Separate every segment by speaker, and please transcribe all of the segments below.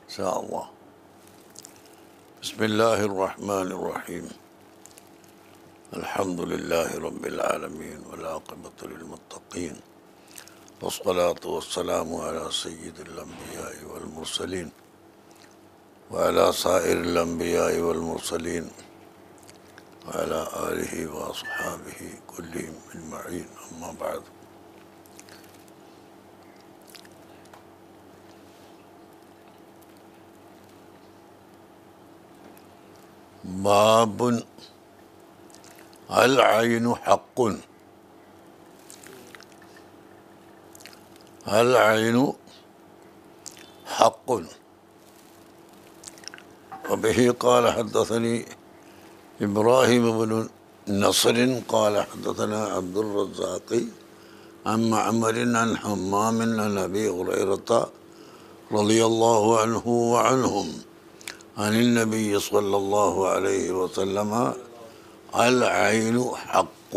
Speaker 1: شاء الله بسم الله الرحمن الرحيم الحمد لله رب العالمين والعاقبة للمتقين والصلاة والسلام على سيد الأنبياء والمرسلين وعلى سائر الأنبياء والمرسلين وعلى آله وأصحابه كلهم أجمعين أما بعد باب العين حق العين حق وبه قال حدثني إبراهيم بن نصر قال حدثنا عبد الرزاق عن معمر عن حمام عن أبي هريرة رضي الله عنه وعنهم عن النبي صلى الله عليه وسلم العين حق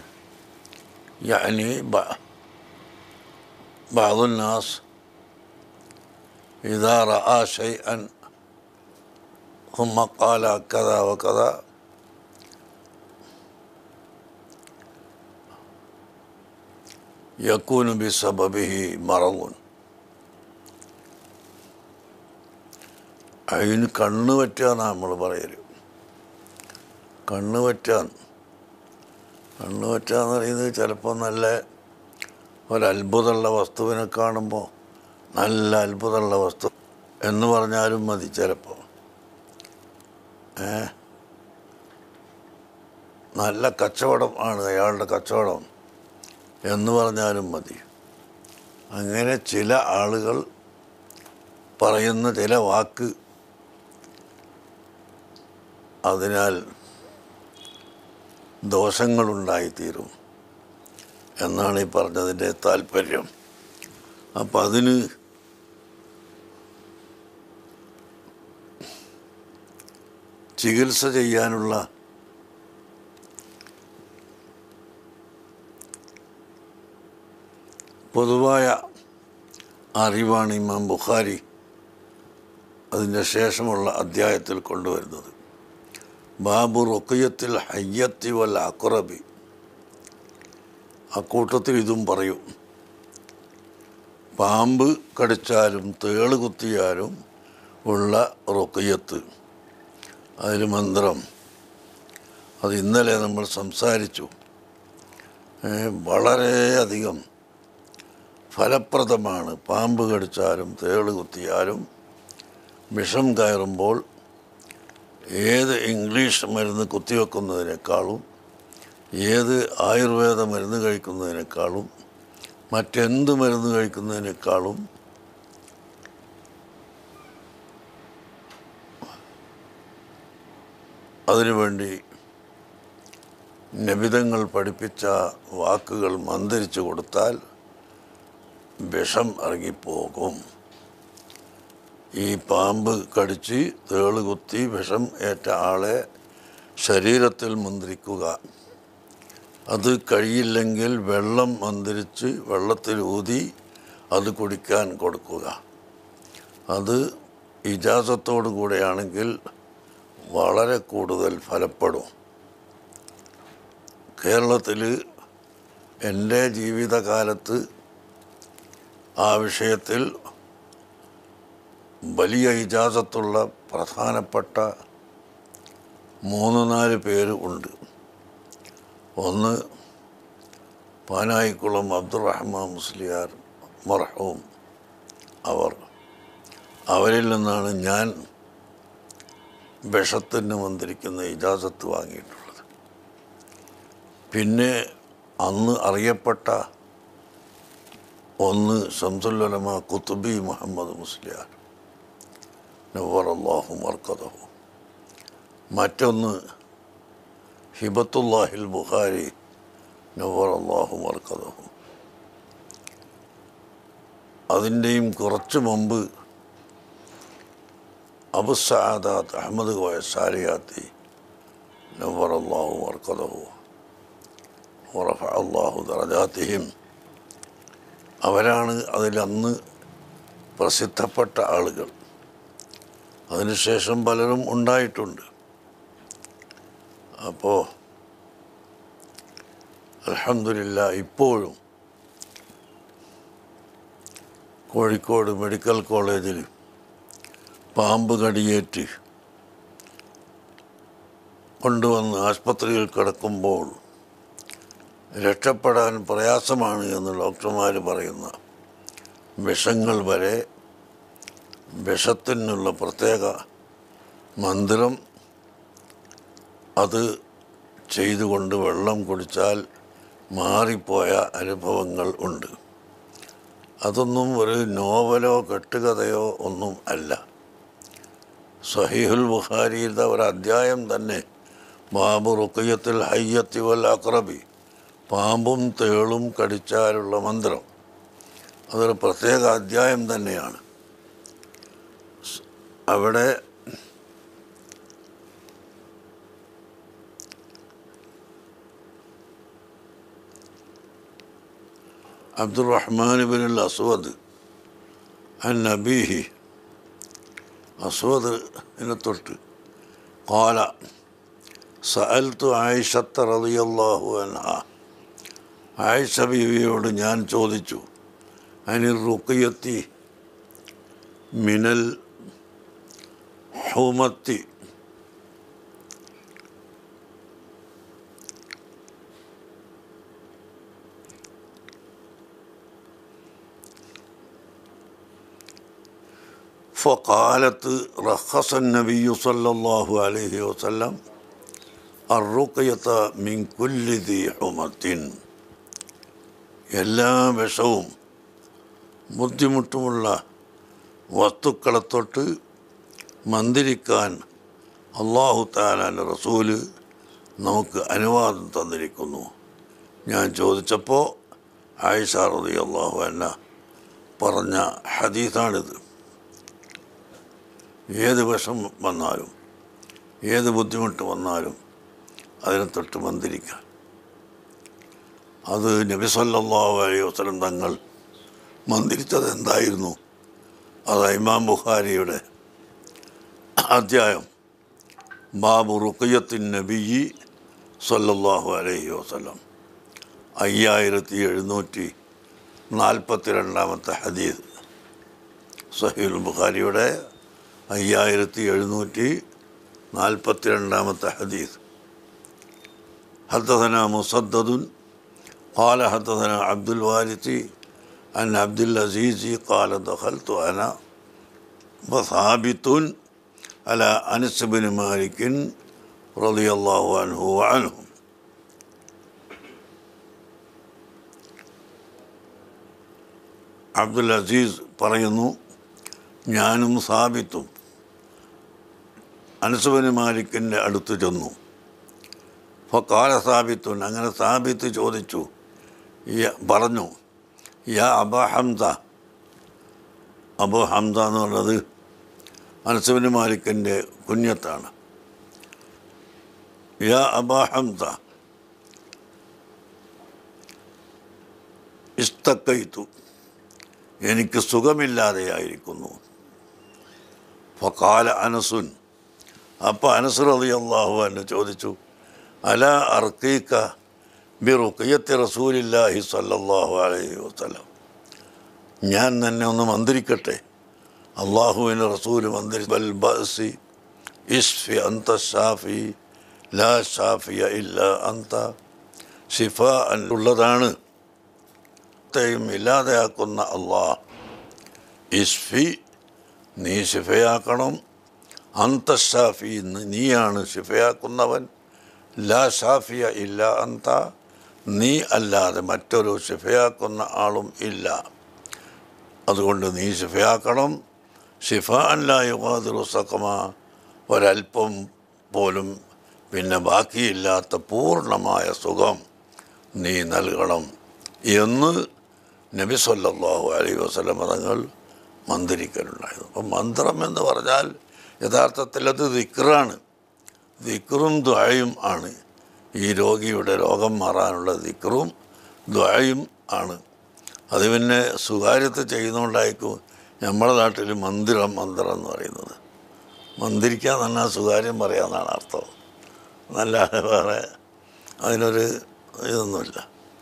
Speaker 1: يعني ب- بعض الناس إذا رأى شيئا ثم قال كذا وكذا يكون بسببه مرض അതിന് കണ്ണ് പറ്റുകയെന്നാണ് നമ്മൾ പറയല് കണ്ണ് പറ്റാൻ കണ്ണ് പറ്റുക എന്ന് പറയുന്നത് ചിലപ്പോൾ നല്ല ഒരത്ഭുതമുള്ള വസ്തുവിനെ കാണുമ്പോൾ നല്ല അത്ഭുതമുള്ള വസ്തു എന്ന് പറഞ്ഞാലും മതി ചിലപ്പോൾ ഏ നല്ല കച്ചവടം ആണ് അയാളുടെ കച്ചവടം എന്ന് പറഞ്ഞാലും മതി അങ്ങനെ ചില ആളുകൾ പറയുന്ന ചില വാക്ക് അതിനാൽ ദോഷങ്ങളുണ്ടായിത്തീരും എന്നാണ് ഈ പറഞ്ഞതിൻ്റെ താല്പര്യം അപ്പം അതിന് ചികിത്സ ചെയ്യാനുള്ള പൊതുവായ അറിവാണ് ഇമാം ബുഖാരി അതിൻ്റെ ശേഷമുള്ള അധ്യായത്തിൽ കൊണ്ടുവരുന്നത് ബാബു റുക്കിയത്തിൽ ഹയ്യത്തി വൽ അക്കുറബി അക്കൂട്ടത്തിൽ ഇതും പറയും പാമ്പ് കടിച്ചാലും തേള് കുത്തിയാലും ഉള്ള റുക്കിയത്ത് അതിൽ മന്ത്രം അത് ഇന്നലെ നമ്മൾ സംസാരിച്ചു ഏ, വളരെയധികം ഫലപ്രദമാണ് പാമ്പ് കടിച്ചാലും തേള് കുത്തിയാലും വിഷം കയറുമ്പോൾ ഏത് ഇംഗ്ലീഷ് മരുന്ന് കുത്തിവെക്കുന്നതിനേക്കാളും ഏത് ആയുർവേദ മരുന്ന് കഴിക്കുന്നതിനേക്കാളും മറ്റെന്ത് മരുന്ന് കഴിക്കുന്നതിനേക്കാളും അതിനുവേണ്ടി നബിതങ്ങൾ പഠിപ്പിച്ച വാക്കുകൾ മന്ത്രിച്ചു കൊടുത്താൽ വിഷം ഇറങ്ങിപ്പോകും ഈ പാമ്പ് കടിച്ച് തേള് കുത്തി വിഷം ഏറ്റ ആളെ ശരീരത്തിൽ മന്ത്രിക്കുക അത് കഴിയില്ലെങ്കിൽ വെള്ളം മന്ത്രിച്ച് വെള്ളത്തിൽ ഊതി അത് കുടിക്കാൻ കൊടുക്കുക അത് ഇജാസത്തോടു കൂടെയാണെങ്കിൽ വളരെ കൂടുതൽ ഫലപ്പെടും കേരളത്തിൽ എൻ്റെ ജീവിതകാലത്ത് ആ വിഷയത്തിൽ വലിയ ഇജാസത്തുള്ള പ്രധാനപ്പെട്ട മൂന്ന് നാല് പേര് ഉണ്ട് ഒന്ന് പാനായിക്കുളം അബ്ദുറഹ്മാൻ മുസ്ലിയാർ മർഹൂം അവർ അവരിൽ നിന്നാണ് ഞാൻ വിഷത്തിന് മന്ത്രിക്കുന്ന ഇജാസത്ത് വാങ്ങിയിട്ടുള്ളത് പിന്നെ അന്ന് അറിയപ്പെട്ട ഒന്ന് ശംസുല്ലമ കുത്തുബി മുഹമ്മദ് മുസ്ലിയാർ നവർ അള്ളാഹു മർക്കതഹു മറ്റൊന്ന് ഹിബത്തുല്ലാഹിൽ ബുഖാരി നവർ അള്ളാഹു മർക്കതഹു അതിൻ്റെയും കുറച്ച് മുമ്പ് അബു സആദാത്ത് അഹമ്മദ് കോയ സാലിയാത്തി നവർ അള്ളാഹു മർക്കതഹു ഉറഫ അള്ളാഹു ദറജാത്തിഹിം അവരാണ് അതിലന്ന് പ്രസിദ്ധപ്പെട്ട ആളുകൾ അതിനുശേഷം പലരും ഉണ്ടായിട്ടുണ്ട് അപ്പോൾ അലഹമില്ല ഇപ്പോഴും കോഴിക്കോട് മെഡിക്കൽ കോളേജിൽ പാമ്പ് കടിയേറ്റ് കൊണ്ടുവന്ന് ആശുപത്രിയിൽ കിടക്കുമ്പോൾ രക്ഷപ്പെടാൻ പ്രയാസമാണ് എന്ന് ഡോക്ടർമാർ പറയുന്ന വിഷങ്ങൾ വരെ വിഷത്തിനുള്ള പ്രത്യേക മന്ത്രം അത് ചെയ്തുകൊണ്ട് വെള്ളം കുടിച്ചാൽ മാറിപ്പോയ അനുഭവങ്ങൾ ഉണ്ട് അതൊന്നും ഒരു നോവലോ കെട്ടുകഥയോ ഒന്നും അല്ല സഹീഹുൽ ബുഖാരിയുടെ ഒരു അധ്യായം തന്നെ ബാബു റുക്കയ്യത്തിൽ ഹയ്യത്തി വൽ അക്രബി പാമ്പും തേളും കടിച്ചാലുള്ള മന്ത്രം അതൊരു പ്രത്യേക അധ്യായം തന്നെയാണ് സ് അവിടെ അബ്ദുറഹ്മാൻ ബിൻ അൽ അസ്വദ് അൻ നബീഹി അസ്വദിനെ തൊട്ട് കാല സഅൽത്തു ആയിഷത്ത റളിയല്ലാഹു അൻഹ ആയിഷ ബീവിയോട് ഞാൻ ചോദിച്ചു അനിൽ റുക്കിയത്തി മിനൽ ഹുമത്തി فقالت رخص النبي صلى الله عليه وسلم الرقية من كل ذي حمة എല്ലാ വിഷവും ബുദ്ധിമുട്ടുമുള്ള വസ്തുക്കളെ തൊട്ട് മന്ദിരിക്കാൻ അള്ളാഹു താലാൻ്റെ റസൂല് നമുക്ക് അനുവാദം തന്നിരിക്കുന്നു ഞാൻ ചോദിച്ചപ്പോൾ ആയിഷ റതി അള്ളാഹു അല്ല പറഞ്ഞ ഹദീസാണിത് ഏത് വിഷം വന്നാലും ഏത് ബുദ്ധിമുട്ട് വന്നാലും അതിനെ തൊട്ട് മന്ദിരിക്കാൻ അത് നബി സല്ലല്ലാഹു അലൈഹി വസല്ലം തങ്ങൾ മന്ദിരിച്ചത് എന്തായിരുന്നു അത് ഇമാം ബുഖാരിയുടെ അധ്യായം ബാബു റുഖിയത്തിൻ നബിയി സല്ലല്ലാഹു അലൈഹി വസല്ലം അയ്യായിരത്തി എഴുന്നൂറ്റി നാൽപ്പത്തി രണ്ടാമത്തെ ഹദീസ് സഹീൽ ബുഖാരിയുടെ അയ്യായിരത്തി എഴുന്നൂറ്റി നാൽപ്പത്തി രണ്ടാമത്തെ ഹദീസ് حدثنا مسدد قال حدثنا عبد الوارث عن عبد العزيز قال دخلت أنا وثابت على أنس بن مالك رضي الله عنه وعنهم അബ്ദുൽ അസീസ് പറയുന്നു ഞാനും സാബിത്തും അനസുബന് മാലിക്കിൻ്റെ അടുത്ത് ചെന്നു ഫക്കാല സാബിത്തുൻ അങ്ങനെ സാബിത്ത് ചോദിച്ചു യ- പറഞ്ഞു യാ അബ ഹംസ അബു ഹംസ എന്ന് പറയുന്നത് അനസുബന് മാലിക്കിൻ്റെ കുഞ്ഞത്താണ് യാ അബ ഹംസ ഇസ്തക്കൈത്തു എനിക്ക് സുഖമില്ലാതെയായിരിക്കുന്നു ഫക്കാല അനസുൻ അപ്പോൾ അനസ് റതി അള്ളാഹു എന്നെ ചോദിച്ചു അല അർക്കീക്ക ബി റുക്കയത്തി റസൂലില്ലാഹി സല്ലല്ലാഹു അലൈഹി വസല്ലം ഞാൻ തന്നെ ഒന്ന് മന്ത്രിക്കട്ടെ അള്ളാഹുവിന് റസൂല് മന്ത്രി ബൽ ബഅസി ഇസ്ഫി അന്ത ഷാഫി ലാ ഷാഫിയ ഇല്ല അന്ത ഷിഫ ഉള്ളതാണ് ത്തെയും ഇല്ലാതെയാക്കുന്ന അള്ളാഹ് ഇസ്ഫി നീ ഷിഫയാക്കണം അന്ത ഷാഫി നീയാണ് ഷിഫയാക്കുന്നവൻ ലാ ഷാഫിയ ഇല്ല അന്ത നീ അല്ലാതെ മറ്റൊരു ഷിഫയാക്കുന്ന ആളും ഇല്ല അതുകൊണ്ട് നീ ഷിഫയാക്കണം ഷിഫ അല്ല യുഗാദിറു സക്കമ ഒരല്പം പോലും പിന്നെ ബാക്കിയില്ലാത്ത പൂർണ്ണമായ സുഖം നീ നൽകണം എന്ന് നബി സല്ലല്ലാഹു അലൈഹി വസല്ലം തങ്ങൾ മന്ത്രിക്കലുണ്ടായിരുന്നു അപ്പം മന്ത്രം എന്ന് പറഞ്ഞാൽ യഥാർത്ഥത്തിൽ അത് ദിക്റാണ് ദിക്റും ദ്വായും ആണ് ഈ രോഗിയുടെ രോഗം മാറാനുള്ള ദിക്റും ദ്വായും ആണ് അത് പിന്നെ സ്വകാര്യത ചെയ്യുന്നതുകൊണ്ടായിരിക്കും നമ്മുടെ നാട്ടിൽ മന്ദിരം മന്ത്രം എന്ന് പറയുന്നത് മന്ത്രിക്കാൻ തന്നെ സുകാര്യം പറയാമെന്നാണ് അർത്ഥം നല്ല വേറെ അതിനൊരു ഇതൊന്നുമില്ല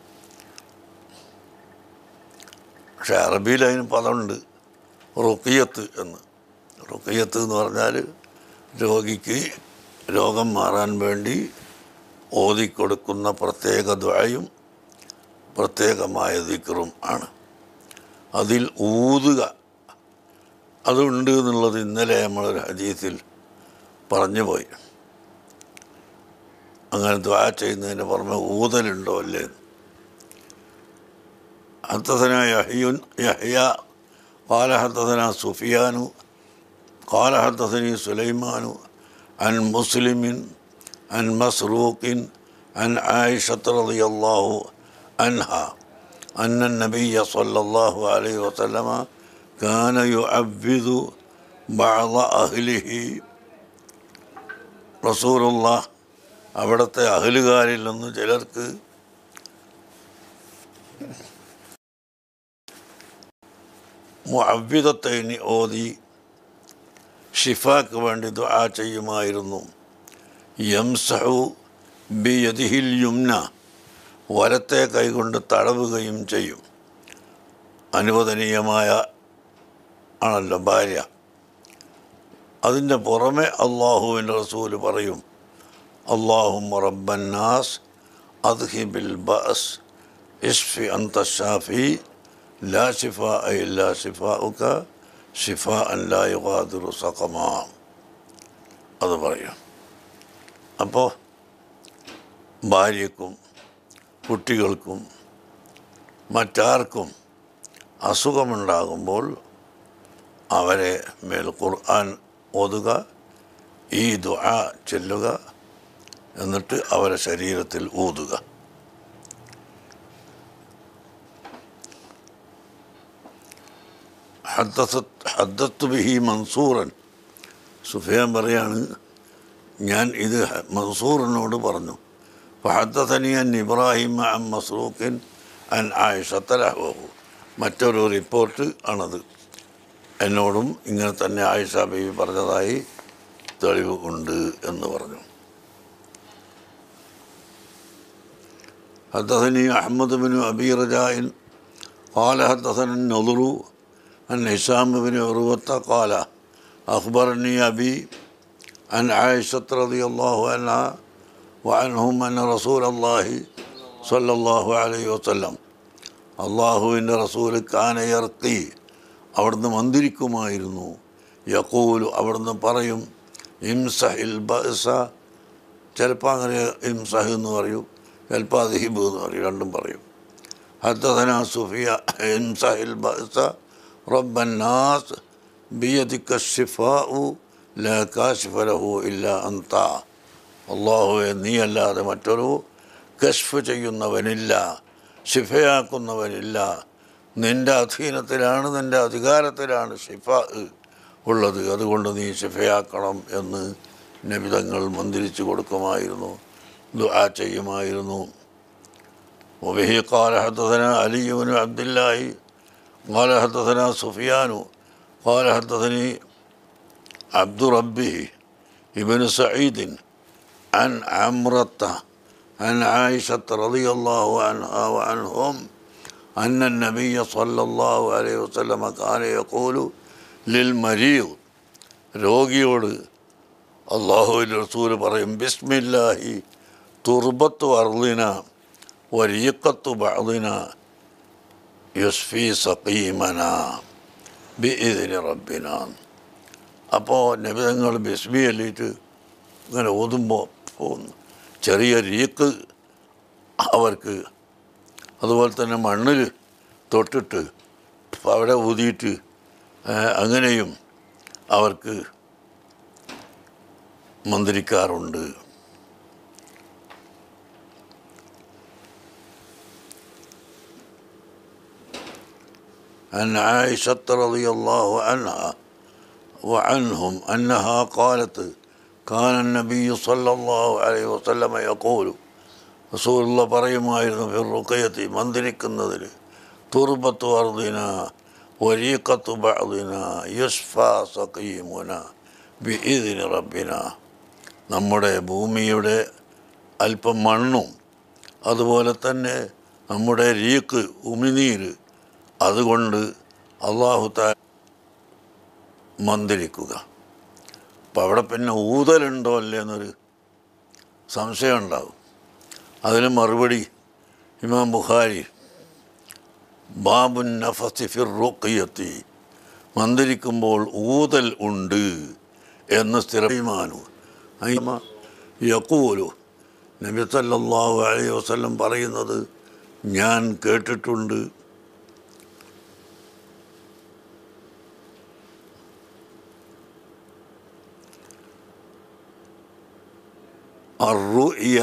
Speaker 1: പക്ഷെ അറബിയിൽ അതിന് പദമുണ്ട് റുക്കിയത്ത് എന്ന് റുക്കിയത്ത് എന്ന് പറഞ്ഞാൽ രോഗിക്ക് രോഗം മാറാൻ വേണ്ടി ഓതിക്കൊടുക്കുന്ന പ്രത്യേക ദ്വായും പ്രത്യേകമായ ദിക്റും ആണ് അതിൽ ഊതുക അതുണ്ട് എന്നുള്ളത് ഇന്നലെ നമ്മളൊരു ഹദീസിൽ പറഞ്ഞു പോയി അങ്ങനെ ദ്വാ ചെയ്യുന്നതിന് പുറമെ ഊതലുണ്ടോ അല്ലേ حدثنا يحيى يحيى قال حدثنا سفيان قال حدثني سليمان عن مسلم عن مسروق عن عائشة رضي الله عنها أن النبي صلى الله عليه وسلم كان يعبد بعض أهله رسول الله അവിടുത്തെ അഹലുകാരിൽ നിന്ന് ചിലർക്ക് മുഅവ്വിദത്തൈനി ഓതി ഷിഫാക്ക് വേണ്ടി ദുആ ചെയ്യുമായിരുന്നു യംസഹു ബിയദിഹിൽ യുംന വലത്തെ കൈകൊണ്ട് തടവുകയും ചെയ്യും അനുവദനീയമായ ആണല്ലോ ഭാര്യ അതിൻ്റെ പുറമെ അള്ളാഹുവിൻ്റെ റസൂല് പറയും അള്ളാഹും റബ്ബന്നാസ് അദ്ഹിബിൽ ബസ് ഇഷ്ഫി അന്ത ഷാഫി ലാ ഷിഫ ഇല്ലാ ഷിഫാഉക ഷിഫ അൻ ലാ യുഗാദിറു സഖമാ അത് പറയും അപ്പോൾ ഭാര്യക്കും കുട്ടികൾക്കും മറ്റാർക്കും അസുഖമുണ്ടാകുമ്പോൾ അവരെ മേൽ ഖുർആൻ ഓതുക ഈ ദുആ ചെല്ലുക എന്നിട്ട് അവരെ ശരീരത്തിൽ ഊതുക ഹദ്ദസത്ത് ഹദ്ദത്ത് ബിഹി മൻസൂറൻ സുഫിയാൻ പറയാണ് ഞാൻ ഇത് മൻസൂറിനോട് പറഞ്ഞു ഫഹദ്ദത്തനി അൻ ഇബ്രാഹിം അൻ മസ്റൂഖിൻ അൻ ആയിഷത്തലഹു മറ്റൊരു റിപ്പോർട്ട് ആണത് എന്നോടും ഇങ്ങനെ തന്നെ ആയിഷ ബീവി പറഞ്ഞതായി തെളിവ് ഉണ്ട് എന്ന് പറഞ്ഞു حدثني أحمد بن أبي رجاء قال حدثنا النضر عن هشام بن عروة قال أخبرني أبي عن عائشة رضي الله عنها وعنهم أن رسول الله صلى الله عليه وسلم അള്ളാഹുവിൻ്റെ റസൂൽ കാന ഇറക്കി അവിടുന്ന് മന്ദിരിക്കുമായിരുന്നു യക്കൂലു അവിടുന്ന് പറയും ഇംസഹിൽ ബസ ചിലപ്പോൾ അങ്ങനെ ഇംസഹ് എന്ന് പറയും ചിലപ്പോൾ അദ്ഹിബ് എന്ന് പറയും രണ്ടും പറയും ഹദ്ദന സുഫിയ ഇംസഹിൽ ബസ റബ്ബന്നാസ് ബിയദിക്ക ഷിഫാഉ ലാ കാശിഫ ലഹു ഇല്ല അന്ത അള്ളാഹുവെ നീയല്ലാതെ മറ്റൊരു കശ്ഫ് ചെയ്യുന്നവനില്ല ഷിഫയാക്കുന്നവനില്ല നിൻ്റെ അധീനത്തിലാണ് നിൻ്റെ അധികാരത്തിലാണ് ഷിഫ ഉള്ളത് അതുകൊണ്ട് നീ ഷിഫയാക്കണം എന്ന് നബിതങ്ങൾ മന്ദിരിച്ചു കൊടുക്കുമായിരുന്നു ദുആ ചെയ്യുമായിരുന്നു وبه قال حدثنا علي بن عبد الله قال حدثنا سفيان قال حدثني عبد ربه ابن سعيد عن عمرة عن عائشة رضي الله عنها وعنهم أن النبي صلى الله عليه وسلم كان يقول للمريض രോഗിയോട് അള്ളാഹുവിൻ്റെ റസൂല് പറയും ബിസ്മില്ലാഹി തുർബത്തു അർദിന വരീക്കത്തു ബഅദിന യുസ്ഫി സഖീമന ബിഇദിനി റബ്ബിന അപ്പോൾ നബിതങ്ങൾ ബിസ്മി അല്ലിയിട്ട് ഇങ്ങനെ ഓതുമ്പോൾ പോകുന്നു ചെറിയ രീക്ക് അവർക്ക് അതുപോലെ തന്നെ മണ്ണിൽ തൊട്ടിട്ട് അവിടെ ഊതിയിട്ട് അങ്ങനെയും അവർക്ക് മന്ത്രിക്കാറുണ്ട് عن عائشة رضي الله عنها وعنهم أنها قالت كان النبي صلى الله عليه وسلم يقول റസൂലുള്ള പറയുമായിരുന്നു ഫിറുക്കയത്തി മന്ദിരിക്കുന്നതിൽ തുർബത്തു അർദിന വരീക്കത്തു ബഅദിന യുസ്ഫ സഖീമുന ബിഇദിന് റബ്ബിന നമ്മുടെ ഭൂമിയുടെ അല്പം മണ്ണും അതുപോലെ തന്നെ നമ്മുടെ രീക്ക് ഉമിനീര് അതുകൊണ്ട് അള്ളാഹു താ മന്ദിരിക്കുക അപ്പം അവിടെ പിന്നെ ഊതലുണ്ടോ അല്ലേ എന്നൊരു സംശയം ഉണ്ടാവും അതിന് മറുപടി ഇമാം ബുഖാരി ബാബുൻ നഫസി ഫിർ റുഖിയത്തി മന്ദിരിക്കുമ്പോൾ ഊതൽ ഉണ്ട് എന്ന് സ്ഥിരമാനു യക്കൂലു നബി സല്ലല്ലാഹു അലൈഹി വസല്ലം പറയുന്നത് ഞാൻ കേട്ടിട്ടുണ്ട് الرؤيا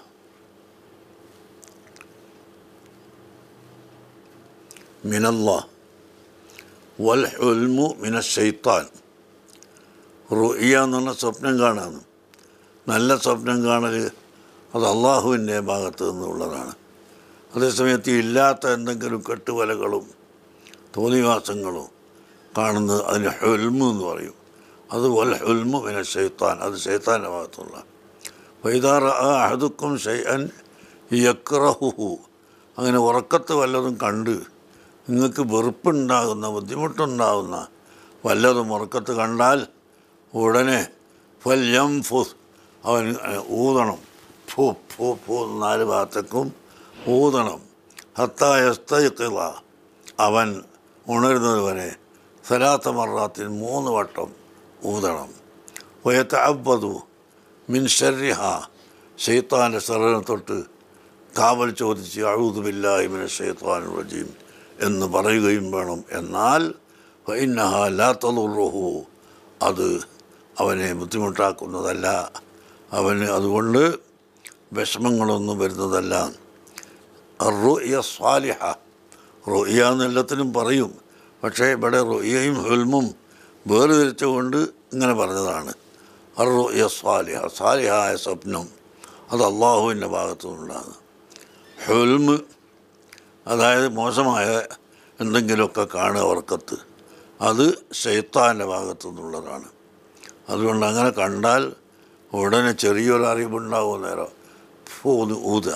Speaker 1: من الله والحلم من الشيطان റുഇയ എന്ന് പറഞ്ഞ സ്വപ്നം കാണാന്ന് നല്ല സ്വപ്നം കാണൽ അത് അള്ളാഹുവിൻ്റെ ഭാഗത്ത് നിന്നുള്ളതാണ് അതേസമയത്ത് ഇല്ലാത്ത എന്തെങ്കിലും കെട്ടുവലകളും തോന്നിവാസങ്ങളും കാണുന്നത് അതിന് ഹെൽമു എന്ന് പറയും അത് വൽ ഹെൽമു പിന്നെ ഷെയ്ത്താൻ അത് ഷെയ്ത്താൻ്റെ ഭാഗത്തുള്ള വൈതാറ അഹദുക്കും ഷെയ്യൻ യക്രഹുഹു അങ്ങനെ ഉറക്കത്ത് വല്ലതും കണ്ട് നിങ്ങൾക്ക് വെറുപ്പുണ്ടാകുന്ന ബുദ്ധിമുട്ടുണ്ടാകുന്ന വല്ലതും ഉറക്കത്ത് കണ്ടാൽ ഉടനെ ഫല്യം ഫുസ് അവൻ ഊതണം ഫു ഫു ഫു നാല് ഭാഗത്തേക്കും ഊതണം ഹത്തായസ്തയിക്കുക അവൻ ഉണരുന്നത് വരെ സലാത്ത മറാത്തിൽ മൂന്ന് വട്ടം ഊതണം വയത്ത അബ്ബതു മിൻ ഷർരിഹ ഷെയ്ത്താൻ്റെ ശരണ തൊട്ട് കാവൽ ചോദിച്ച് അഴുതുമില്ലായ്മിന് ഷെയ്ത്താൻ റജീം എന്ന് പറയുകയും വേണം എന്നാൽ ഫൈനഹ ലാ തളുറുഹു അത് അവനെ ബുദ്ധിമുട്ടാക്കുന്നതല്ല അവന് അതുകൊണ്ട് വിഷമങ്ങളൊന്നും വരുന്നതല്ല റുയ സ്വാലിഹ റുയ എന്നെല്ലാത്തിനും പറയും പക്ഷേ ഇവിടെ റുയയും ഹുൽമും വേർതിരിച്ചുകൊണ്ട് ഇങ്ങനെ പറഞ്ഞതാണ് അറുയ സ്വാലിഹ സ്വാലിഹായ സ്വപ്നം അത് അള്ളാഹുവിൻ്റെ ഭാഗത്തു നിന്നുള്ളതാണ് ഹുൽമ് അതായത് മോശമായ എന്തെങ്കിലുമൊക്കെ കാണുക ഉറക്കത്ത് അത് ഷെയ്ത്താൻ്റെ ഭാഗത്തു നിന്നുള്ളതാണ് അതുകൊണ്ട് അങ്ങനെ കണ്ടാൽ ഉടനെ ചെറിയൊരു അറിവുണ്ടാവും നേരം ഊത് ഊത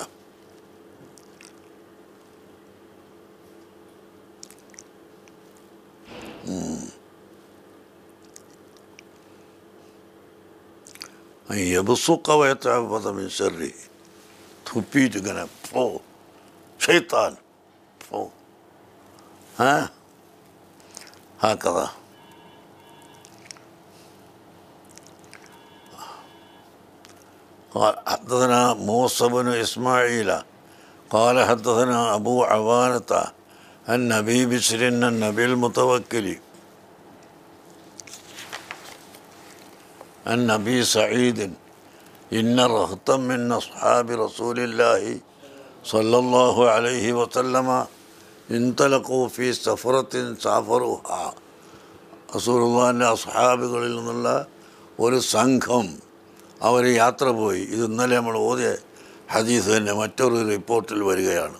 Speaker 1: യബുസുക്ക വയത്താപതമിൻ ശരി തുപ്പിയിട്ട് ഇങ്ങനെ പോ ഷെയ്ത്താൻ പോ ആ هكذا قال حدثنا موسى بن إسماعيل قال حدثنا أبو عوانة عن أبي بشر النبي المتوكل عن أبي سعيد إن رهطا من أصحاب رسول الله صلى الله عليه وسلم انطلقوا في سفرة سافروها റസൂലുള്ളാഹിൻ്റെ അസ്ഹാബുകളിൽ നിന്നുള്ള ഒരു സംഘം അവർ യാത്ര പോയി ഇത് ഇന്നലെ നമ്മൾ ഓതിയ ഹദീസ് തന്നെ മറ്റൊരു റിപ്പോർട്ടിൽ വരികയാണ്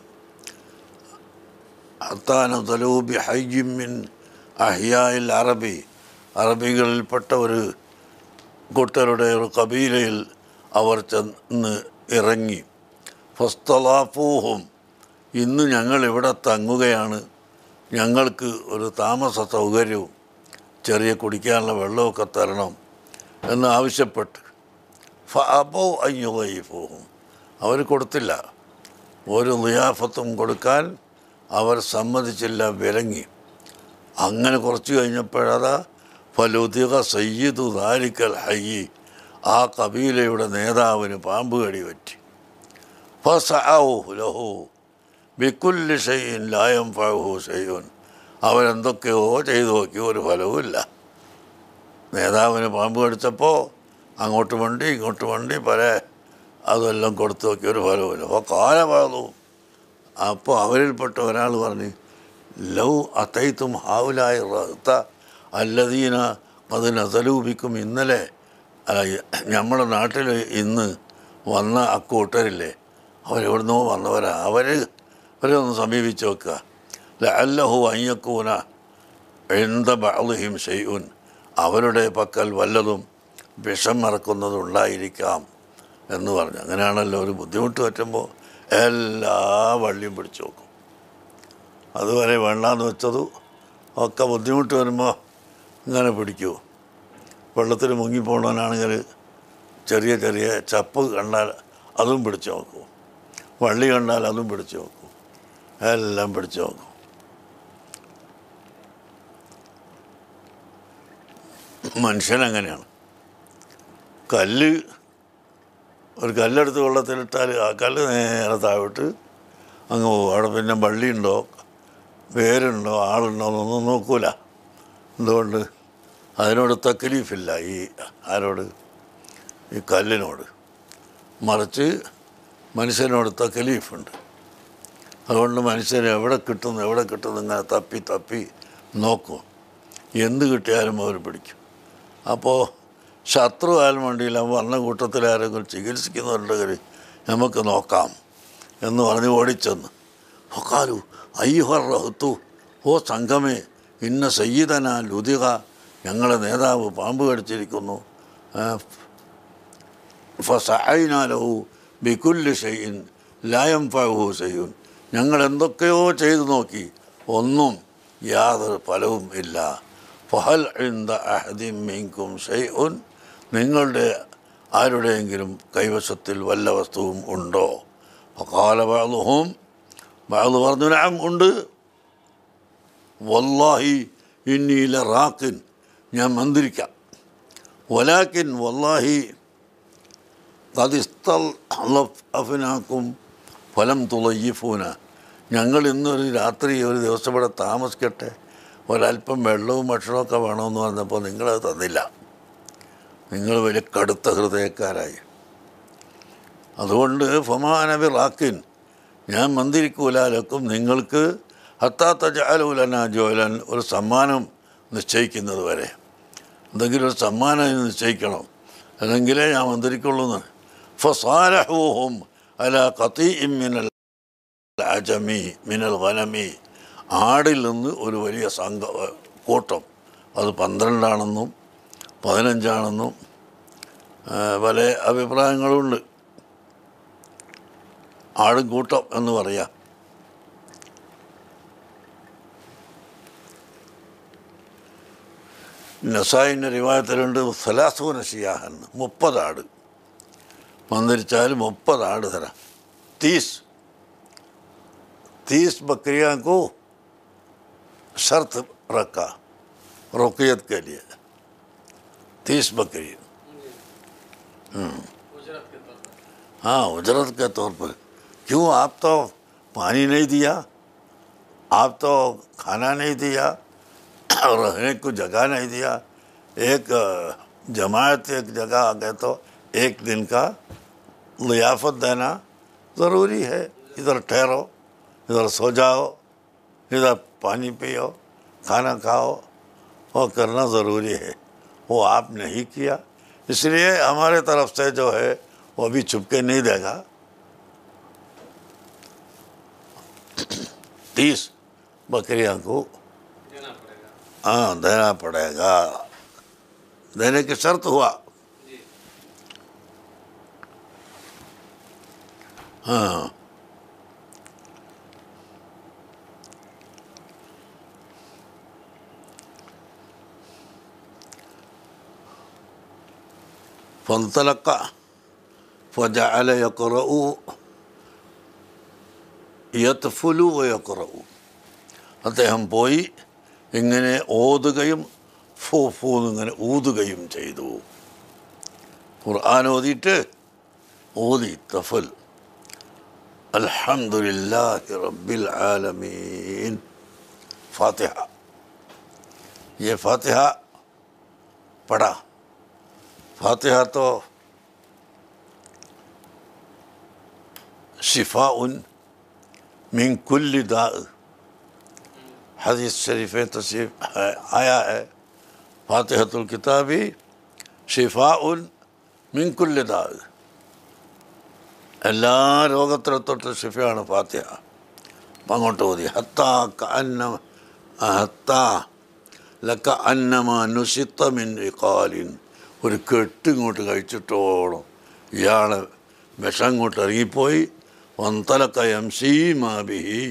Speaker 1: അത്താന തലൂബി ഹൈജിമിൻ അഹിയായിൽ അറബി അറബികളിൽപ്പെട്ട ഒരു കൂട്ടരുടെ ഒരു കബീലയിൽ അവർ ചെന്ന് ഇറങ്ങി ഫസ്തലാഫൂഹും ഇന്ന് ഞങ്ങൾ ഇവിടെ തങ്ങുകയാണ് ഞങ്ങൾക്ക് ഒരു താമസ സൗകര്യവും ചെറിയ കുടിക്കാനുള്ള വെള്ളമൊക്കെ തരണം എന്ന് ആവശ്യപ്പെട്ട് ഫബോ അയ്യുകയും അവർ കൊടുത്തില്ല ഒരു നിയാഫത്തും കൊടുക്കാൻ അവർ സമ്മതിച്ചില്ല വിലങ്ങി അങ്ങനെ കുറച്ച് കഴിഞ്ഞപ്പോഴതാ ഫലുദിക സയ്യിദു ദാരിക്കൽ ഹയ്യി ആ കബീലയുടെ നേതാവിന് പാമ്പ് കടി പറ്റി ഫസഔ ലഹു ബിക്കുല്ലി ഷെയ്യിൻ ലായം ഫഹു ഷെയ്യുൻ അവരെന്തൊക്കെയോ ചെയ്തു നോക്കി ഒരു ഫലവുമില്ല നേതാവിന് പാമ്പ് കടിച്ചപ്പോൾ അങ്ങോട്ട് വണ്ടി ഇങ്ങോട്ട് വണ്ടി പല അതെല്ലാം കൊടുത്തു നോക്കി ഒരു ഫലവുമില്ല അപ്പോൾ കാലപാതു അപ്പോൾ അവരിൽപ്പെട്ട ഒരാൾ പറഞ്ഞു ലൗ അത്തൈത്തും ഹാവുലായ റഹത്ത അല്ലദീന അത് നസലൂപിക്കും ഇന്നലെ അല്ല നമ്മുടെ നാട്ടിൽ ഇന്ന് വന്ന അക്കൂട്ടരില്ലേ അവരെവിടുന്നോ വന്നവരാ അവർ അവരെ ഒന്ന് സമീപിച്ച് നോക്കുക ലഅല്ലഹു അയ്യക്കൂന എന്ത ബഅളിഹിം ഷെയ്ഉൻ അവരുടെ പക്കൽ വല്ലതും വിഷം ഇറക്കുന്നതുണ്ടായിരിക്കാം എന്ന് പറഞ്ഞു അങ്ങനെയാണല്ലോ ഒരു ബുദ്ധിമുട്ട് പറ്റുമ്പോൾ എല്ലാ വള്ളിയും പിടിച്ചു നോക്കും അതുവരെ വേണ്ടാന്ന് വെച്ചതു ഒക്കെ ബുദ്ധിമുട്ട് വരുമ്പോൾ ഇങ്ങനെ പിടിക്കൂ വെള്ളത്തിൽ മുങ്ങിപ്പോണവനാണെങ്കിൽ ചെറിയ ചെറിയ ചപ്പ് കണ്ടാൽ അതും പിടിച്ചു നോക്കും വള്ളി കണ്ടാൽ അതും പിടിച്ചു നോക്കും എല്ലാം പിടിച്ചു നോക്കും മനുഷ്യനങ്ങനെയാണ് കല്ല് ഒരു കല്ലെടുത്ത് വെള്ളത്തിലിട്ടാൽ ആ കല്ല് നേരെ താഴോട്ട് അങ്ങ് പോകും അവിടെ പിന്നെ വള്ളിയുണ്ടോ വേരുണ്ടോ ആളുണ്ടോ എന്നൊന്നും നോക്കൂല എന്തുകൊണ്ട് അതിനോട് തക്കലീഫില്ല ഈ ആരോട് ഈ കല്ലിനോട് മറിച്ച് മനുഷ്യനോട് തക്കലീഫുണ്ട് അതുകൊണ്ട് മനുഷ്യൻ എവിടെ കിട്ടുന്നു എവിടെ കിട്ടുന്നു ഇങ്ങനെ തപ്പി തപ്പി നോക്കും എന്ത് കിട്ടിയാലും അവർ പിടിക്കും അപ്പോൾ ശത്രു ആയാലും വേണ്ടിയില്ല വന്ന കൂട്ടത്തിൽ ആരെങ്കിലും ചികിത്സിക്കുന്നുണ്ടെങ്കിൽ നമുക്ക് നോക്കാം എന്ന് പറഞ്ഞ് ഓടിച്ചെന്ന് ഹൊക്കാലു അയ്യുഹർ റഹത്തു ഓ സംഘമേ ഇന്ന സയ്യിദന ലുതിക ഞങ്ങളെ നേതാവ് പാമ്പ് കടിച്ചിരിക്കുന്നു ഫസൈനാലഹു ബിക്കുല്ല് ഷെയ്യിൻ ലായം ഫഹു ഷെയ്യുൻ ഞങ്ങൾ എന്തൊക്കെയോ ചെയ്തു നോക്കി ഒന്നും യാതൊരു ഫലവും ഇല്ല ഫഹൽ ഇന്ദ അഹദിം മീൻകും ഷെയ്ഉൻ നിങ്ങളുടെ ആരുടെയെങ്കിലും കൈവശത്തിൽ വല്ല വസ്തുവും ഉണ്ടോ ഫകാല ബാളുഹും ബാളു പറഞ്ഞു നാം ഉണ്ട് വല്ലാഹി ഇന്നീല റാക്കിൻ ഞാൻ മന്ത്രിക്കാം വലാക്കിൻ വല്ലാഹി അഫിനാക്കും ഫലം തുളയ്യഫൂന ഞങ്ങൾ ഇന്നൊരു രാത്രി ഒരു ദിവസം ഇവിടെ താമസിക്കട്ടെ ഒരല്പം വെള്ളവും ഭക്ഷണമൊക്കെ വേണമെന്ന് പറഞ്ഞപ്പോൾ നിങ്ങളത് തന്നില്ല നിങ്ങൾ വലിയ കടുത്ത ഹൃദയക്കാരായി അതുകൊണ്ട് ഫമാനബി റാക്കിൻ ഞാൻ മന്ദിരിക്കൂലാലക്കും നിങ്ങൾക്ക് ഹത്താത്ത ജാലൂലന ജോലൻ ഒരു സമ്മാനം നിശ്ചയിക്കുന്നത് വരെ എന്തെങ്കിലും ഒരു സമ്മാനം നിശ്ചയിക്കണം അല്ലെങ്കിലേ ഞാൻ മന്ദിരിക്കുള്ളൂ എന്ന് ഫസാലഹൂഹും അല കത്തി മിനൽ അജമി മിനൽ വനമി ആടിൽ നിന്ന് ഒരു വലിയ സംഘ കൂട്ടം അത് പന്ത്രണ്ടാണെന്നും പതിനഞ്ചാണെന്നും ആ, പല അഭിപ്രായങ്ങളുമുണ്ട് ആടും കൂട്ടം എന്ന് പറയാം നസായിൻ്റെ റിവായത്തിലുണ്ട് സലാസൂന ഷിയാഹൻ മുപ്പത് ആട് മന്ദിരിച്ചാൽ മുപ്പത് ആട് തരാം തീസ് തീസ് बकरियां को शर्त रखा रुकियत के लिए तीस बकरी
Speaker 2: उजरत के तौर पर
Speaker 1: हाँ उजरत के तौर पर क्यों आप तो पानी नहीं दिया आप तो खाना नहीं दिया और रहने को जगह नहीं दिया एक अ, जमात एक जगह आ गए तो एक दिन का लियाफत देना ज़रूरी है इधर ठहरो इधर सो जाओ इधर पानी पियो खाना खाओ वो करना ज़रूरी है वो आप नहीं किया इसलिए हमारे तरफ से जो है वो अभी चुपके नहीं देगा तीस बकरियां को
Speaker 2: देना पड़ेगा
Speaker 1: हाँ देना पड़ेगा देने की शर्त हुआ
Speaker 2: जी
Speaker 1: हाँ فانطلق فجعل يقرأ يتفل ويقرأ അദ്ദേഹം പോയി ഇങ്ങനെ ഓതുകയും ഫൂ ഫൂ എന്നിങ്ങനെ ഊതുകയും ചെയ്തു ഖുർആൻ ഓതിയിട്ട് ഓതി തഫൽ അൽഹംദുലില്ലാഹി റബ്ബിൽ ആലമീൻ ഫാത്തിഹ ये फातिहा पढ़ा फातिहा तो शिफा उन मिन कुल्ली दा हदीस शरीफें तसीफ है आया है फातिहतुल किताबी शिफा उन മിൻ കുല്li ദാ എല്ലാ രോഗത്തിനെ തൊട്ട് ഷിഫയാണ് ഫാത്തിഹ അപ്പം അങ്ങോട്ട് ഓതി ഹത്ത അന്ന ഹത്ത ലക്ക അന്നമ നുസിത്ത മിൻ ഇഖാലിൻ ഒരു കെട്ട് ഇങ്ങോട്ട് കഴിച്ചിട്ടോളം ഇയാളെ വിഷം അങ്ങോട്ട് ഇറങ്ങിപ്പോയി വന്തലക്ക എം സി മാബിഹി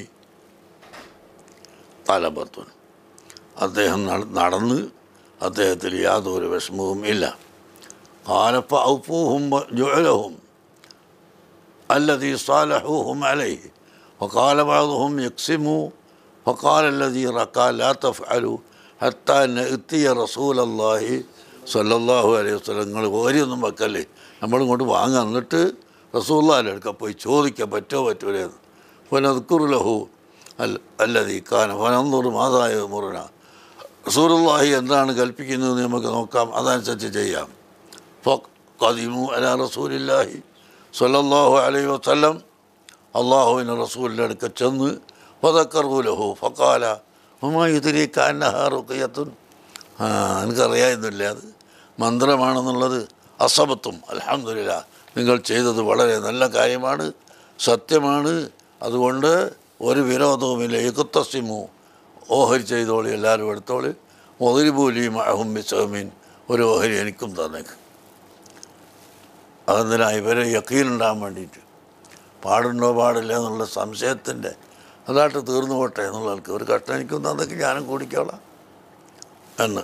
Speaker 1: തലപത്തുൻ അദ്ദേഹം നട- നടന്ന് അദ്ദേഹത്തിൽ യാതൊരു വിഷമവും ഇല്ല കാലപ്പ ഔപ്പൂഹും ജുഅലഹും الذي صالحوهم عليه وقال بعضهم يقسموا فقال الذي رقى لا تفعلوا حتى نأتي رسول الله صلى الله عليه وسلم നിങ്ങൾ ഓരിയൊന്നും വെക്കല്ലേ നമ്മളിങ്ങോട്ട് വാങ്ങാൻ എന്നിട്ട് റസൂല്ലാൻ്റെ അടുക്ക പോയി ചോദിക്കാൻ പറ്റോ പറ്റൂലേന്ന് ഫനദ്ക്കുറുലഹു അൽ അല്ലതി കാന ഫനന്തുറ് മാതായ മുറിന റസൂലുള്ളാഹി എന്താണ് കൽപ്പിക്കുന്നത് നമുക്ക് നോക്കാം അതനുസരിച്ച് ചെയ്യാം ഫഖദിമു അലാ റസൂലില്ലാഹി സ്വല്ലല്ലാഹു അലൈഹി വസല്ലം അള്ളാഹുവിൻ്റെ റസൂലിൻ്റെ അടുക്ക ചെന്ന് ഫതക്കറൂലഹു ഫക്കാല ഉമായുതിരി കാന്നഹാറുക്കയത്തുൻ ആ എനിക്കറിയായിരുന്നില്ല അത് മന്ത്രമാണെന്നുള്ളത് അസബത്തും അലഹമില്ല നിങ്ങൾ ചെയ്തത് വളരെ നല്ല കാര്യമാണ് സത്യമാണ് അതുകൊണ്ട് ഒരു വിരോധവുമില്ല യുക്തസിമു ഓഹരി ചെയ്തോളി എല്ലാവരും എടുത്തോളി ഒതിരിപൂലിയും അഹും ബിസമീൻ ഒരു ഓഹരി എനിക്കും തന്നേക്ക് അതെന്തിനാ ഇവരെ യക്കീനുണ്ടാകാൻ വേണ്ടിയിട്ട് പാടുണ്ടോ പാടില്ല എന്നുള്ള സംശയത്തിൻ്റെ അതായിട്ട് തീർന്നു പോട്ടെ എന്നുള്ള ആൾക്ക് ഒരു കഷ്ടം എനിക്കും തന്നേക്ക് ഞാനും കൂടിക്കോളാം എന്ന്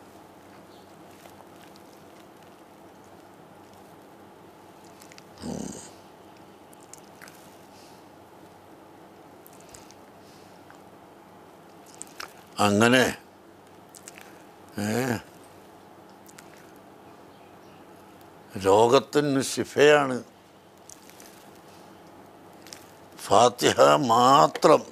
Speaker 1: ഉം. അങ്ങനെ ഏ രോഗത്തിന് ശിഫയാണ് ഫാത്തിഹ മാത്രം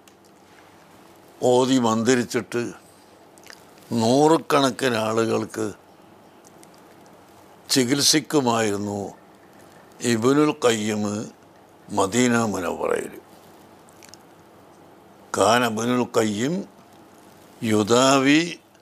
Speaker 1: ഓതി മന്ദിരിച്ചിട്ട് നൂറുകണക്കിന് ആളുകൾക്ക് ചികിത്സിക്കുമായിരുന്നു ഇബുനുൽ കയ്യം മദീന മുനവറയിൽ കാന ഇബുനുൽ കയ്യം യുദാവി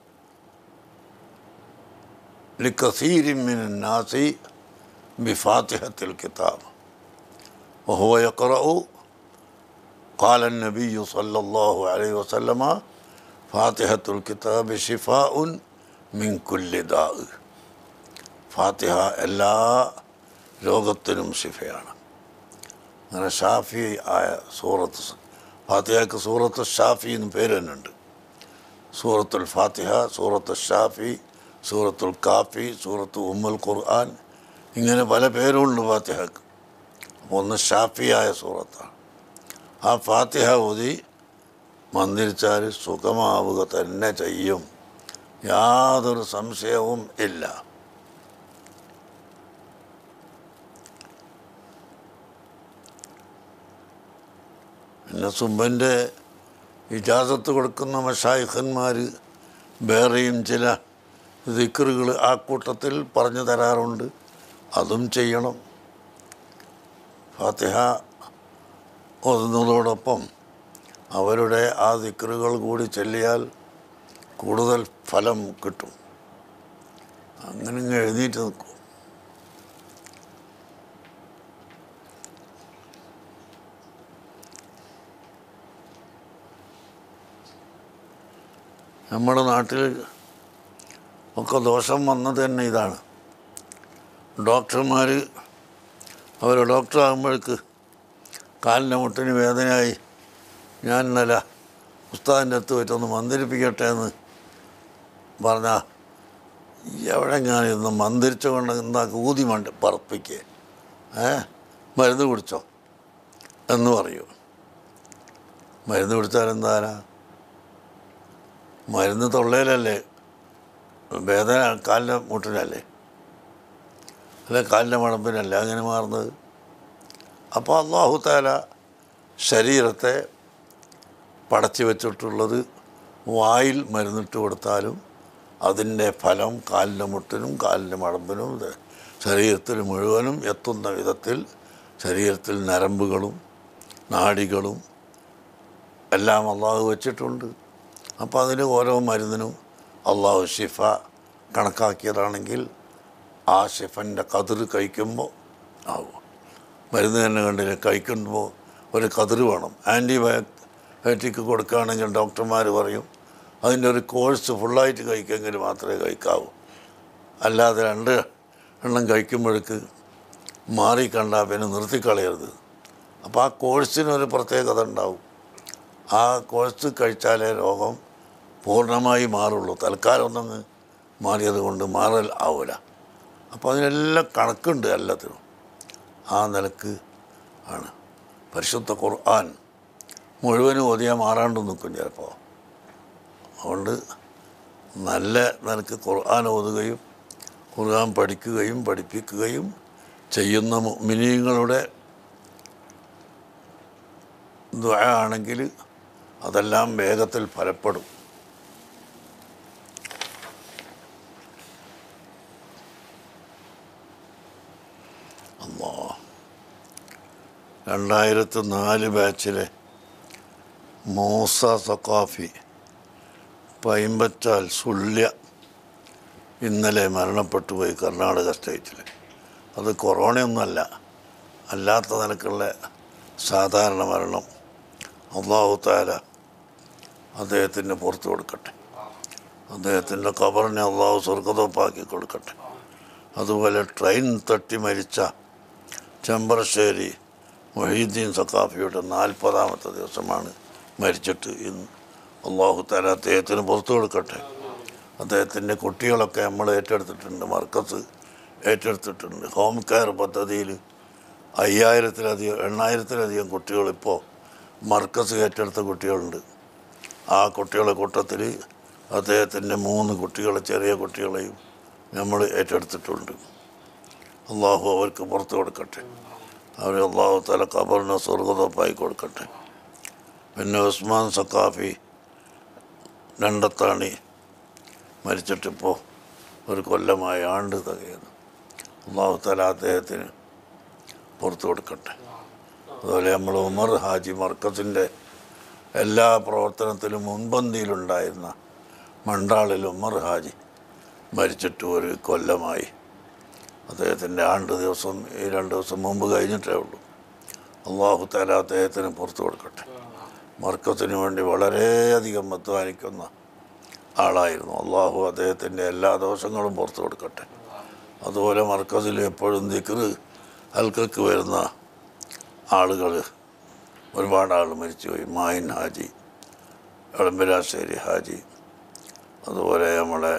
Speaker 1: لكثير من الناس بفاتحة الكتاب وهو يقرأ قال النبي صلى الله عليه وسلم فاتحة الكتاب شفاء من كل داء ഫാത്തിഹ എല്ലാ രോഗത്തിനും ശിഫയാണ് അങ്ങനെ ഷാഫി ആയ സൂറത്ത് ഫാത്തിഹയ്ക്ക് സൂറത്ത് ഷാഫി എന്ന് പേര് തന്നെ ഉണ്ട് സൂറത്തുൽ ഫാത്തിഹ സൂറത്ത് ഷാഫി സൂറത്തുൽ കാഫി സൂറത്ത് ഉമ്മുൽ ഖുർആൻ ഇങ്ങനെ പല പേരുണ്ട് ഫാത്തിഹക്ക് അപ്പോൾ ഒന്ന് ഷാഫിയായ സൂറത്താണ് ആ ഫാത്തിഹ ഓതി മന്ദിരിച്ചാൽ സുഖമാവുക തന്നെ ചെയ്യും യാതൊരു സംശയവും ഇല്ല പിന്നെ സുബൻ്റെ ഇജാസത്ത് കൊടുക്കുന്ന മഷായിഖന്മാർ വേറെയും ചില ദിക്കറുകൾ ആ കൂട്ടത്തിൽ പറഞ്ഞു തരാറുണ്ട് അതും ചെയ്യണം ഫാത്തിഹ ഓതുന്നതോടൊപ്പം അവരുടെ ആ ദിക്കറുകൾ കൂടി ചൊല്ലിയാൽ കൂടുതൽ ഫലം കിട്ടും അങ്ങനെ ഇങ്ങ് എഴുന്നേറ്റ് നിൽക്കും നമ്മുടെ നാട്ടിൽ ഒക്കെ ദോഷം വന്നത് തന്നെ ഇതാണ് ഡോക്ടർമാർ അവർ ഡോക്ടർ ആകുമ്പോഴേക്ക് കാലിൻ്റെ മുട്ടിന് വേദനയായി ഞാൻ ഇന്നലെ ഉസ്താദിൻ്റെ അടുത്ത് പോയിട്ടൊന്ന് മന്ദിരിപ്പിക്കട്ടെ എന്ന് പറഞ്ഞാൽ എവിടെ ഞാൻ ഇന്ന് മന്ദിരിച്ച കൊണ്ട് എന്താ ഊതി മണ്ട് പറപ്പിക്കുക ഏ മരുന്ന് കുടിച്ചോ എന്ന് പറയൂ മരുന്ന് കുടിച്ചാൽ എന്താനാ മരുന്ന് തൊള്ളയിലല്ലേ വേദന കാലിൻ്റെ മുട്ടിനല്ലേ അല്ലെ കാലിൻ്റെ മണമ്പിനല്ലേ അങ്ങനെ മാറുന്നത് അപ്പോൾ അള്ളാഹു താല ശരീരത്തെ പടച്ചു വെച്ചിട്ടുള്ളത് വായിൽ മരുന്നിട്ട് കൊടുത്താലും അതിൻ്റെ ഫലം കാലിൻ്റെ മുട്ടിനും കാലിൻ്റെ മടമ്പിനും ഇത് ശരീരത്തിൽ മുഴുവനും എത്തുന്ന വിധത്തിൽ ശരീരത്തിൽ നരമ്പുകളും നാഡികളും എല്ലാം അള്ളാഹു വെച്ചിട്ടുണ്ട് അപ്പോൾ അതിന് ഓരോ മരുന്നിനും അള്ളാഹു ഷിഫ കണക്കാക്കിയതാണെങ്കിൽ ആ ഷിഫൻ്റെ കതിർ കഴിക്കുമ്പോൾ ആവും മരുന്ന് തന്നെ കണ്ടില്ല കഴിക്കുമ്പോൾ ഒരു കതിർ വേണം ആൻറ്റിബയോട്ടിക് കൊടുക്കുകയാണെങ്കിൽ ഡോക്ടർമാർ പറയും അതിൻ്റെ ഒരു കോഴ്സ് ഫുള്ളായിട്ട് കഴിക്കുമെങ്കിൽ മാത്രമേ കഴിക്കാവൂ അല്ലാതെ രണ്ട് എണ്ണം കഴിക്കുമ്പോഴേക്ക് മാറി കണ്ടാൽ പിന്നെ നിർത്തിക്കളയരുത് അപ്പോൾ ആ കോഴ്സിനൊരു പ്രത്യേകത ഉണ്ടാവും ആ കോഴ്സ് കഴിച്ചാലേ രോഗം പൂർണ്ണമായി മാറുള്ളൂ തൽക്കാലം ഒന്നങ്ങ് മാറിയത് കൊണ്ട് മാറൽ ആവില്ല അപ്പോൾ അതിനെല്ലാം കണക്കുണ്ട് എല്ലാത്തിനും ആ നിലക്ക് ആണ് പരിശുദ്ധ ഖുർആൻ മുഴുവനും ഓതിയാൽ മാറാണ്ട് നിൽക്കും ചിലപ്പോൾ അതുകൊണ്ട് നല്ല നിലക്ക് ഖുർആൻ ഓതുകയും ഖുർആൻ പഠിക്കുകയും പഠിപ്പിക്കുകയും ചെയ്യുന്ന മിനിങ്ങളുടെ ദ്വ ആണെങ്കിൽ അതെല്ലാം വേഗത്തിൽ ഫലപ്പെടും അല്ലാ രണ്ടായിരത്തി നാല് ബാച്ചിലെ മൂസ സക്കാഫി പൈമ്പറ്റാൽ സുള്യ ഇന്നലെ മരണപ്പെട്ടു പോയി കർണാടക സ്റ്റേറ്റിൽ അത് കൊറോണയൊന്നുമല്ല അല്ലാത്ത നിലക്കുള്ള സാധാരണ മരണം അള്ളാഹു താല അദ്ദേഹത്തിന് പുറത്തു കൊടുക്കട്ടെ അദ്ദേഹത്തിൻ്റെ കബറിനെ അള്ളാഹു സ്വർഗതോപ്പാക്കി കൊടുക്കട്ടെ അതുപോലെ ട്രെയിൻ തട്ടി മരിച്ച ചെമ്പറശ്ശേരി മൊഹീദ്ദീൻ സക്കാഫിയുടെ നാൽപ്പതാമത്തെ ദിവസമാണ് മരിച്ചിട്ട് ഇന്ന് അള്ളാഹു താല അദ്ദേഹത്തിന് പുറത്തു കൊടുക്കട്ടെ അദ്ദേഹത്തിൻ്റെ കുട്ടികളൊക്കെ നമ്മൾ ഏറ്റെടുത്തിട്ടുണ്ട് മർക്കസ് ഏറ്റെടുത്തിട്ടുണ്ട് ഹോം കെയർ പദ്ധതിയിൽ അയ്യായിരത്തിലധികം എണ്ണായിരത്തിലധികം കുട്ടികളിപ്പോൾ മർക്കസ് ഏറ്റെടുത്ത കുട്ടികളുണ്ട് ആ കുട്ടികളുടെ കൂട്ടത്തിൽ അദ്ദേഹത്തിൻ്റെ മൂന്ന് കുട്ടികളെ ചെറിയ കുട്ടികളെയും നമ്മൾ ഏറ്റെടുത്തിട്ടുണ്ട് അള്ളാഹു അവർക്ക് പുറത്തു കൊടുക്കട്ടെ അവർ അള്ളാഹു തല കബറിനെ സ്വർഗതപ്പായി കൊടുക്കട്ടെ പിന്നെ ഉസ്മാൻ സക്കാഫി രണ്ടത്താണി മരിച്ചിട്ടിപ്പോൾ ഒരു കൊല്ലമായ ആണ്ട് തികയുന്നു അള്ളാഹു തല അദ്ദേഹത്തിന് പുറത്തു കൊടുക്കട്ടെ അതുപോലെ നമ്മൾ ഉമർ ഹാജി മർക്കസിൻ്റെ എല്ലാ പ്രവർത്തനത്തിലും മുൻപന്തിയിലുണ്ടായിരുന്ന മണ്ടാളിൽ ഉമർ ഹാജി മരിച്ചിട്ട് ഒരു കൊല്ലമായി അദ്ദേഹത്തിൻ്റെ ആണ്ട് ദിവസം ഈ രണ്ട് ദിവസം മുമ്പ് കഴിഞ്ഞിട്ടേ ഉള്ളൂ അള്ളാഹു തല അദ്ദേഹത്തിന് പുറത്തു കൊടുക്കട്ടെ മർക്കത്തിന് വേണ്ടി വളരെയധികം അധ്വാനിക്കുന്ന ആളായിരുന്നു അള്ളാഹു അദ്ദേഹത്തിൻ്റെ എല്ലാ ദോഷങ്ങളും പുറത്തു കൊടുക്കട്ടെ അതുപോലെ മർക്കസിൽ എപ്പോഴും ദിക്റ് ഹൽക്കക്ക് വരുന്ന ആളുകൾ ഒരുപാട് ആൾ മരിച്ചുപോയി മായിൻ ഹാജി എളമ്പരാശ്ശേരി ഹാജി അതുപോലെ നമ്മളെ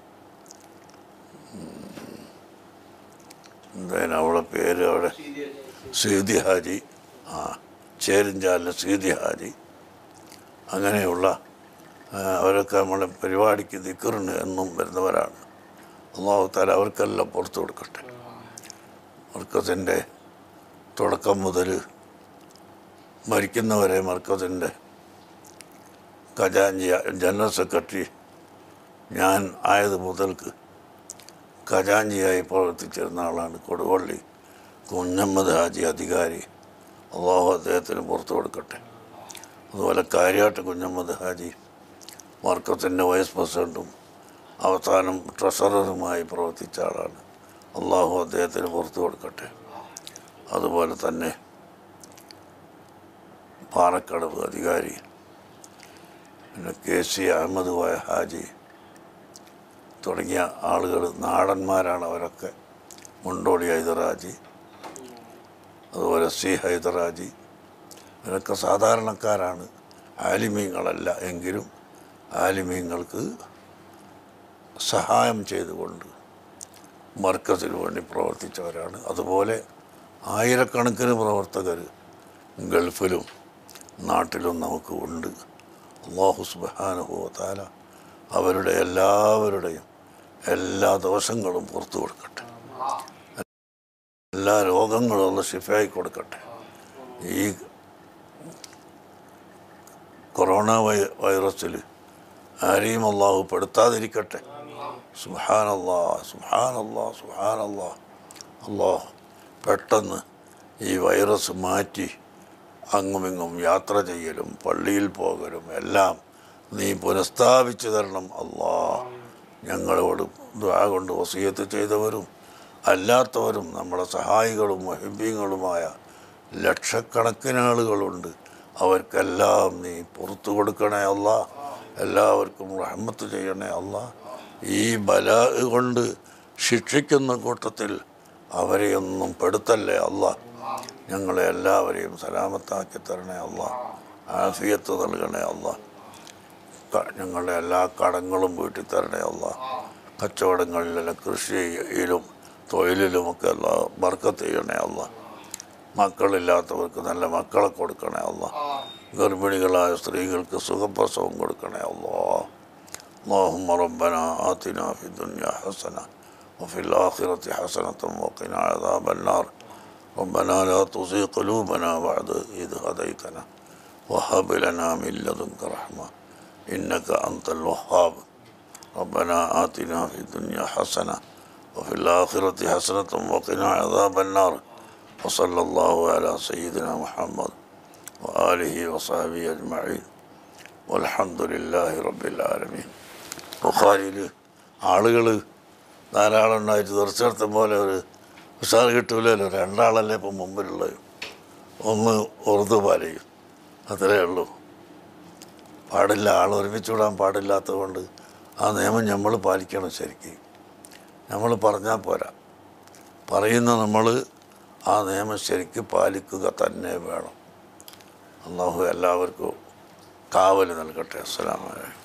Speaker 1: എന്തായാലും അവളെ പേര് അവിടെ സീതി ഹാജി ആ ചേരിഞ്ചാലിലെ സീതി ഹാജി അങ്ങനെയുള്ള ആ, അവരൊക്കെ നമ്മളെ പരിപാടിക്ക് ദിക്കറുണ്ട് എന്നും വരുന്നവരാണ് അള്ളാഹു താല അവർക്കെല്ലാം പുറത്തു കൊടുക്കട്ടെ മർക്കസിൻ്റെ തുടക്കം മുതൽ മരിക്കുന്നവരെ മർക്കസിൻ്റെ ഖജാഞ്ചി ജനറൽ സെക്രട്ടറി ഞാൻ ആയത് മുതൽക്ക് ഖജാഞ്ചിയായി പ്രവർത്തിച്ചിരുന്ന ആളാണ് കൊടുവള്ളി കുഞ്ഞമ്മദ് ഹാജി അധികാരി അള്ളാഹു അദ്ദേഹത്തിന് പുറത്തു കൊടുക്കട്ടെ അതുപോലെ കാര്യാട്ട് കുഞ്ഞമ്മദ് ഹാജി മർക്കത്തിൻ്റെ വൈസ് പ്രസിഡൻറ്റും അവസാനം ട്രഷററുമായി പ്രവർത്തിച്ച ആളാണ് അള്ളാഹു അദ്ദേഹത്തിന് പുറത്തു കൊടുക്കട്ടെ അതുപോലെ തന്നെ പാറക്കടവ് അധികാരി പിന്നെ കെ സി അഹമ്മദ് കോയ ഹാജി തുടങ്ങിയ ആളുകൾ നാടന്മാരാണ് അവരൊക്കെ മുണ്ടോടി ഹൈദറാജി അതുപോലെ സി ഹൈദറാജി ഇവരൊക്കെ സാധാരണക്കാരാണ് ആലിമീങ്ങളല്ല എങ്കിലും ആലിമീങ്ങൾക്ക് സഹായം ചെയ്തുകൊണ്ട് മർക്കസിന് വേണ്ടി പ്രവർത്തിച്ചവരാണ് അതുപോലെ ആയിരക്കണക്കിന് പ്രവർത്തകർ ഗൾഫിലും നാട്ടിലും നമുക്ക് ഉണ്ട് അള്ളാഹു സുബാനുഭവത്താല അവരുടെ എല്ലാവരുടെയും എല്ലാ ദോഷങ്ങളും പുറത്തു കൊടുക്കട്ടെ എല്ലാ രോഗങ്ങളും ഉള്ള ഷിഫയായി കൊടുക്കട്ടെ ഈ കൊറോണ വൈ വൈറസിൽ ആരെയും അള്ളാഹു പെടുത്താതിരിക്കട്ടെ സുഹാനല്ലാ സുഹാനല്ലാ സുഹാനല്ലാ അള്ളാഹ് പെട്ടെന്ന് ഈ വൈറസ് മാറ്റി അങ്ങുമിങ്ങും യാത്ര ചെയ്യലും പള്ളിയിൽ പോകലും എല്ലാം നീ പുനഃസ്ഥാപിച്ചു തരണം അള്ളാ ഞങ്ങളോട് ദ്വാ കൊണ്ട് വസീയത്ത് ചെയ്തവരും അല്ലാത്തവരും നമ്മുടെ സഹായികളും മഹിബ്യങ്ങളുമായ ലക്ഷക്കണക്കിന് ആളുകളുണ്ട് അവർക്കെല്ലാം നീ പുറത്തു കൊടുക്കണേ അല്ല എല്ലാവർക്കും റഹ്മത്ത് ചെയ്യണേ അല്ല ഈ ബല കൊണ്ട് ശിക്ഷിക്കുന്ന കൂട്ടത്തിൽ അവരെയൊന്നും പെടുത്തല്ലേ അല്ല ഞങ്ങളെ എല്ലാവരെയും സലാമത്താക്കി തരണേ അല്ല ആഫിയത്ത് നൽകണേ അല്ല ക- ഞങ്ങളുടെ എല്ലാ കടങ്ങളും വീട്ടിൽ തരണേ അല്ല കച്ചവടങ്ങളിലെല്ലാം കൃഷിയിലും തൊഴിലിലുമൊക്കെ എല്ലാ ബർക്കത്ത് ചെയ്യണേ അല്ല മക്കളില്ലാത്തവർക്ക് നല്ല മക്കളെ കൊടുക്കണേ അല്ല ഗർഭിണികളായ സ്ത്രീകൾക്ക് സുഖപ്രസവം കൊടുക്കണേ അല്ലോ اللهم ربنا آتنا في الدنيا حسنة وفي الآخرة حسنة وقنا عذاب النار ربنا لا تزغ قلوبنا بعد إذ هديتنا وهب لنا من لدنك رحمة إنك أنت الوهاب ربنا آتنا في الدنيا حسنة وفي الآخرة حسنة وقنا عذاب النار وصلى الله على سيدنا محمد وآله وصحبه أجمعين والحمد لله رب العالمين ബുഖാരിയിൽ ആളുകൾ ധാരാളം ഉണ്ടായിട്ട് തീർച്ചയായിട്ടും പോലെ ഒരു ഉഷാർ കിട്ടൂലല്ലോ രണ്ടാളല്ലേ ഇപ്പം മുമ്പിലുള്ളത് ഒന്ന് ഉറുദു പാലയും അത്രേ ഉള്ളൂ പാടില്ല ആൾ ഒരുമിച്ച് വിടാൻ പാടില്ലാത്തത് കൊണ്ട് ആ നിയമം നമ്മൾ പാലിക്കണം ശരിക്കും നമ്മൾ പറഞ്ഞാൽ പോരാ പറയുന്ന നമ്മൾ ആ നിയമം ശരിക്കും പാലിക്കുക തന്നെ വേണം അള്ളാഹു എല്ലാവർക്കും കാവൽ നൽകട്ടെ അസ്സലാമലൈക്കും